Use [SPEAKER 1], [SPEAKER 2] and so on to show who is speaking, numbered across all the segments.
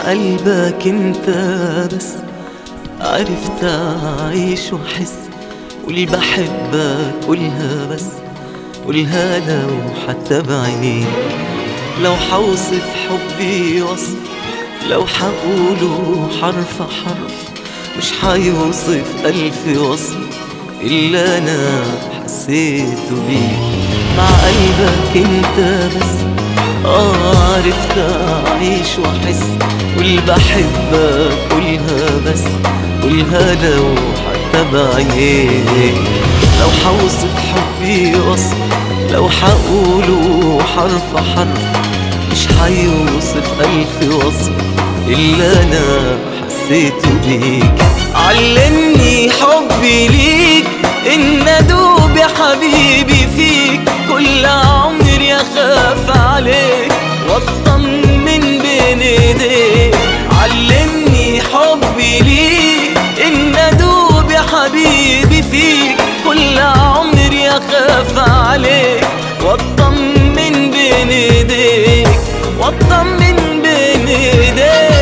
[SPEAKER 1] قلبك انت بس عرفت اعيش واحس واللي بحبك قولها بس قولها لو حتى بعينيك لو حوصف حبي وصف لو حقوله حرف حرف مش حيوصف ألف وصف إلا أنا حسيته بيك مع قلبك انت بس آه عرفت أعيش وأحس واللي بحبك قولها بس قولها لو حتى بعينيك لو حوصف حبي وصف لو حقوله حرف حرف مش حيوصف ألف وصف إلا أنا حسيته بيك علمني حبي ليك إن أدوب يا حبيبي فيك كل عمري أخاف عليك وأطمن بين إيديك علمني حبي ليك إن أدوب يا حبيبي فيك كل عمري أخاف عليك وأطمن بين إيديك وأطمن بين إيديك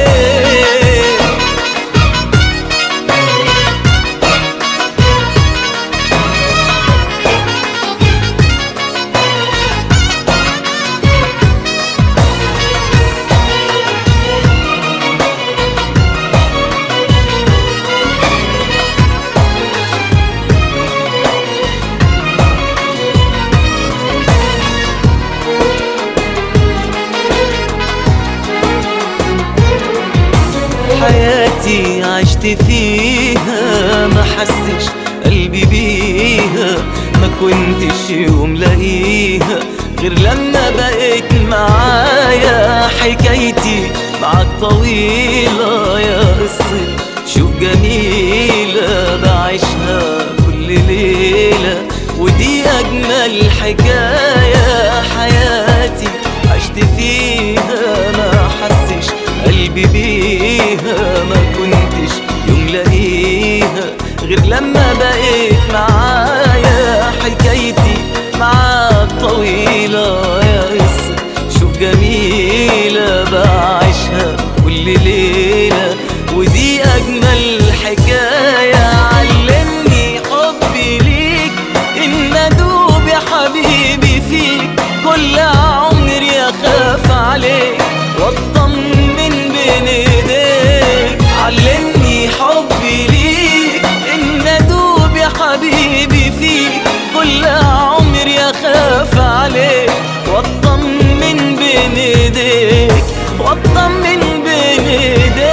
[SPEAKER 1] حياتي عشت فيها ما حسش قلبي بيها ما كنتش يوم لاقيها غير لما بقيت معايا حكايتي معاك طويلة يا قصة شوق جميلة بعيشها كل ليلة ودي أجمل حكاية حياتي عشت فيها ما حسش قلبي بيها ما كنتش يوم لاقيها غير لما بقيت معايا حكايتي معاك طويلة يا قصة شوف جميلة بعيشها كل ليلة ودي أجمل حكاية علمني حبي ليك إن أدوب يا حبيبي فيك كل عمري أخاف عليك وأطمن بين إيديك علمني حبي ليك إن أدوب يا حبيبي فيك كل عمري أخاف عليك وأطمن بين إيديك وأطمن بين إيديك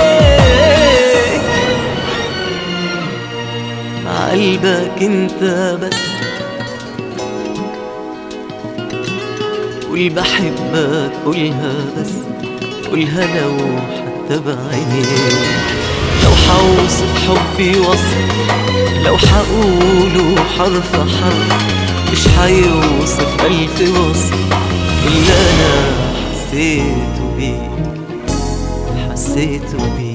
[SPEAKER 1] مع قلبك انت بس قول بحبك قولها بس قولها لو حتى بعينيك لو حوصف حبي وصف لو حقوله حرف حرف مش حيوصف ألف وصف إلا أنا حسيته بيك حسيته بيك